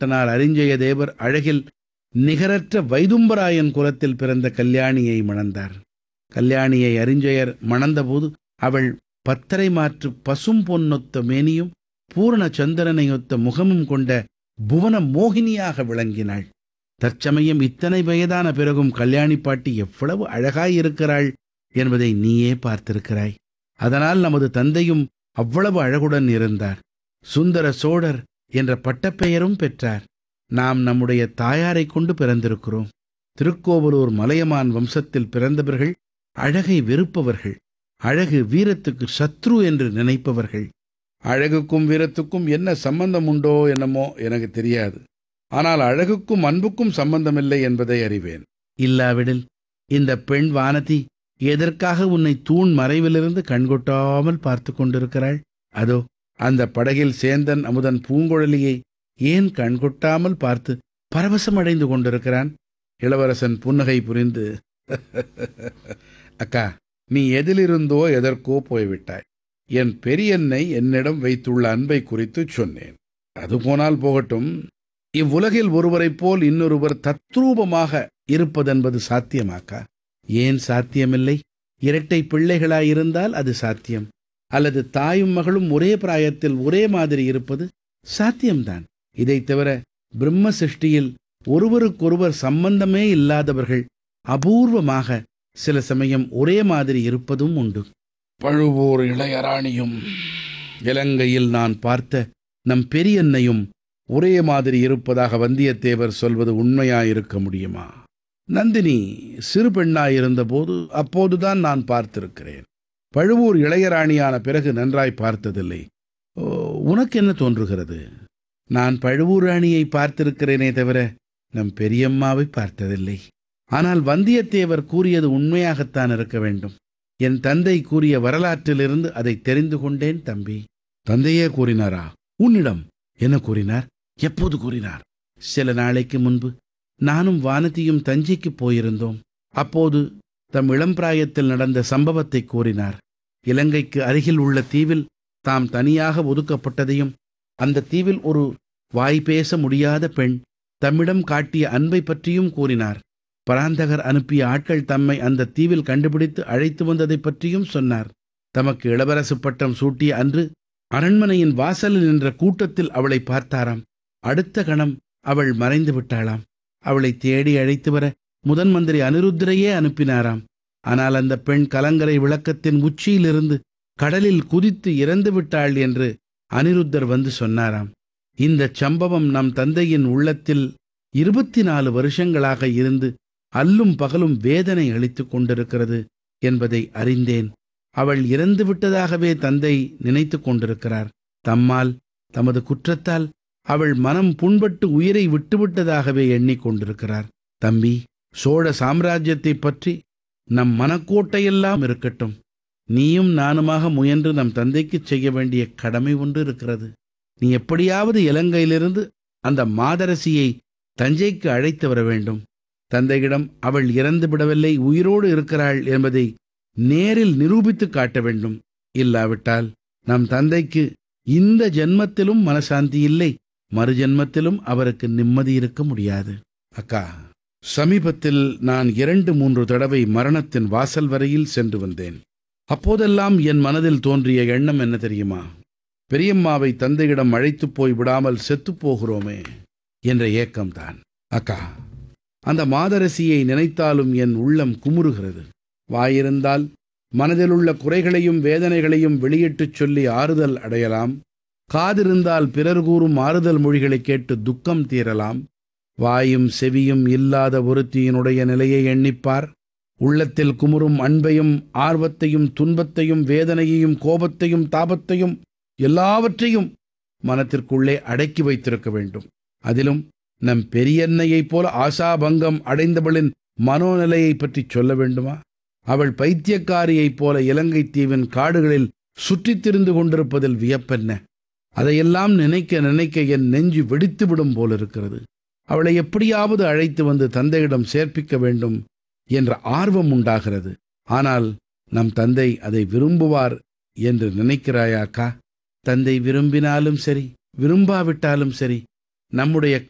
பாட்டனார் அரிஞ்சய தேவர் அழகில் நிகரற்ற வைதும்பராயன் குலத்தில் பிறந்த கல்யாணியை மணந்தார் கல்யாணியை அரிஞ்சயர் மணந்தபோது அவள் பத்தரை மாற்று பசும் பொன்னொத்த மேனியும் பூரண சந்திரனையொத்த முகமும் கொண்ட புவன மோகினியாக விளங்கினாள் தற்சமயம் இத்தனை வயதான பிறகும் கல்யாணி பாட்டி எவ்வளவு அழகாயிருக்கிறாள் என்பதை நீயே பார்த்திருக்கிறாய் அதனால் நமது தந்தையும் அவ்வளவு அழகுடன் இருந்தார் சுந்தர சோழர் என்ற பட்டப்பெயரும் பெற்றார் நாம் நம்முடைய தாயாரைக் கொண்டு பிறந்திருக்கிறோம் திருக்கோவலூர் மலையமான் வம்சத்தில் பிறந்தவர்கள் அழகை வெறுப்பவர்கள் அழகு வீரத்துக்கு சத்ரு என்று நினைப்பவர்கள் அழகுக்கும் வீரத்துக்கும் என்ன சம்பந்தம் உண்டோ என்னமோ எனக்கு தெரியாது ஆனால் அழகுக்கும் அன்புக்கும் சம்பந்தமில்லை என்பதை அறிவேன் இல்லாவிடில் இந்த பெண் வானதி எதற்காக உன்னை தூண் மறைவிலிருந்து கண்கொட்டாமல் பார்த்து கொண்டிருக்கிறாள் அதோ அந்த படகில் சேந்தன் அமுதன் பூங்குழலியை ஏன் கண்கொட்டாமல் பார்த்து பரவசமடைந்து கொண்டிருக்கிறான் இளவரசன் புன்னகை புரிந்து அக்கா நீ எதிலிருந்தோ எதற்கோ போய்விட்டாய் என் பெரியன்னை என்னிடம் வைத்துள்ள அன்பை குறித்து சொன்னேன் அது போனால் போகட்டும் இவ்வுலகில் ஒருவரைப் போல் இன்னொருவர் தத்ரூபமாக இருப்பதென்பது சாத்தியமாக்கா ஏன் சாத்தியமில்லை இரட்டை பிள்ளைகளாயிருந்தால் அது சாத்தியம் அல்லது தாயும் மகளும் ஒரே பிராயத்தில் ஒரே மாதிரி இருப்பது சாத்தியம்தான் இதைத் தவிர பிரம்ம சிருஷ்டியில் ஒருவருக்கொருவர் சம்பந்தமே இல்லாதவர்கள் அபூர்வமாக சில சமயம் ஒரே மாதிரி இருப்பதும் உண்டு பழுவூர் இளையராணியும் இலங்கையில் நான் பார்த்த நம் பெரியன்னையும் ஒரே மாதிரி இருப்பதாக வந்தியத்தேவர் சொல்வது உண்மையாயிருக்க முடியுமா நந்தினி சிறு பெண்ணாயிருந்தபோது அப்போதுதான் நான் பார்த்திருக்கிறேன் பழுவூர் இளையராணியான பிறகு நன்றாய் பார்த்ததில்லை ஓ, உனக்கு என்ன தோன்றுகிறது நான் பழுவூர் ராணியை பார்த்திருக்கிறேனே தவிர நம் பெரியம்மாவை பார்த்ததில்லை ஆனால் வந்தியத்தேவர் கூறியது உண்மையாகத்தான் இருக்க வேண்டும் என் தந்தை கூறிய வரலாற்றிலிருந்து அதை தெரிந்து கொண்டேன் தம்பி தந்தையே கூறினாரா உன்னிடம் என்ன கூறினார் எப்போது கூறினார் சில நாளைக்கு முன்பு நானும் வானதியும் தஞ்சைக்கு போயிருந்தோம் அப்போது தம் இளம் பிராயத்தில் நடந்த சம்பவத்தை கூறினார் இலங்கைக்கு அருகில் உள்ள தீவில் தாம் தனியாக ஒதுக்கப்பட்டதையும் அந்த தீவில் ஒரு வாய் பேச முடியாத பெண் தம்மிடம் காட்டிய அன்பை பற்றியும் கூறினார் பராந்தகர் அனுப்பிய ஆட்கள் தம்மை அந்த தீவில் கண்டுபிடித்து அழைத்து வந்ததைப் பற்றியும் சொன்னார் தமக்கு இளவரசு பட்டம் சூட்டிய அன்று அரண்மனையின் வாசலில் நின்ற கூட்டத்தில் அவளை பார்த்தாராம் அடுத்த கணம் அவள் மறைந்து விட்டாளாம் அவளை தேடி அழைத்து வர முதன் மந்திரி அனிருத்தரையே அனுப்பினாராம் ஆனால் அந்த பெண் கலங்கரை விளக்கத்தின் உச்சியிலிருந்து கடலில் குதித்து இறந்து விட்டாள் என்று அனிருத்தர் வந்து சொன்னாராம் இந்த சம்பவம் நம் தந்தையின் உள்ளத்தில் இருபத்தி நாலு வருஷங்களாக இருந்து அல்லும் பகலும் வேதனை அளித்துக் கொண்டிருக்கிறது என்பதை அறிந்தேன் அவள் இறந்து விட்டதாகவே தந்தை நினைத்துக் கொண்டிருக்கிறார் தம்மால் தமது குற்றத்தால் அவள் மனம் புண்பட்டு உயிரை விட்டுவிட்டதாகவே எண்ணிக்கொண்டிருக்கிறார் தம்பி சோழ சாம்ராஜ்யத்தைப் பற்றி நம் மனக்கோட்டையெல்லாம் இருக்கட்டும் நீயும் நானுமாக முயன்று நம் தந்தைக்குச் செய்ய வேண்டிய கடமை ஒன்று இருக்கிறது நீ எப்படியாவது இலங்கையிலிருந்து அந்த மாதரசியை தஞ்சைக்கு அழைத்து வர வேண்டும் தந்தையிடம் அவள் இறந்து விடவில்லை உயிரோடு இருக்கிறாள் என்பதை நேரில் நிரூபித்து காட்ட வேண்டும் இல்லாவிட்டால் நம் தந்தைக்கு இந்த ஜென்மத்திலும் மனசாந்தி இல்லை மறு ஜென்மத்திலும் அவருக்கு நிம்மதி இருக்க முடியாது அக்கா சமீபத்தில் நான் இரண்டு மூன்று தடவை மரணத்தின் வாசல் வரையில் சென்று வந்தேன் அப்போதெல்லாம் என் மனதில் தோன்றிய எண்ணம் என்ன தெரியுமா பெரியம்மாவை தந்தையிடம் அழைத்துப் போய் விடாமல் செத்துப் போகிறோமே என்ற ஏக்கம்தான் அக்கா அந்த மாதரசியை நினைத்தாலும் என் உள்ளம் குமுறுகிறது வாயிருந்தால் மனதிலுள்ள குறைகளையும் வேதனைகளையும் வெளியிட்டுச் சொல்லி ஆறுதல் அடையலாம் காதிருந்தால் பிறர் கூறும் ஆறுதல் மொழிகளைக் கேட்டு துக்கம் தீரலாம் வாயும் செவியும் இல்லாத ஒருத்தியினுடைய நிலையை எண்ணிப்பார் உள்ளத்தில் குமுறும் அன்பையும் ஆர்வத்தையும் துன்பத்தையும் வேதனையையும் கோபத்தையும் தாபத்தையும் எல்லாவற்றையும் மனத்திற்குள்ளே அடக்கி வைத்திருக்க வேண்டும் அதிலும் நம் பெரியன்னையைப் போல ஆசாபங்கம் அடைந்தவளின் மனோநிலையைப் பற்றி சொல்ல வேண்டுமா அவள் பைத்தியக்காரியைப் போல இலங்கைத் தீவின் காடுகளில் சுற்றித் திரிந்து கொண்டிருப்பதில் வியப்பென்ன அதையெல்லாம் நினைக்க நினைக்க என் நெஞ்சு வெடித்து விடும் போலிருக்கிறது அவளை எப்படியாவது அழைத்து வந்து தந்தையிடம் சேர்ப்பிக்க வேண்டும் என்ற ஆர்வம் உண்டாகிறது ஆனால் நம் தந்தை அதை விரும்புவார் என்று நினைக்கிறாயாக்கா தந்தை விரும்பினாலும் சரி விரும்பாவிட்டாலும் சரி நம்முடைய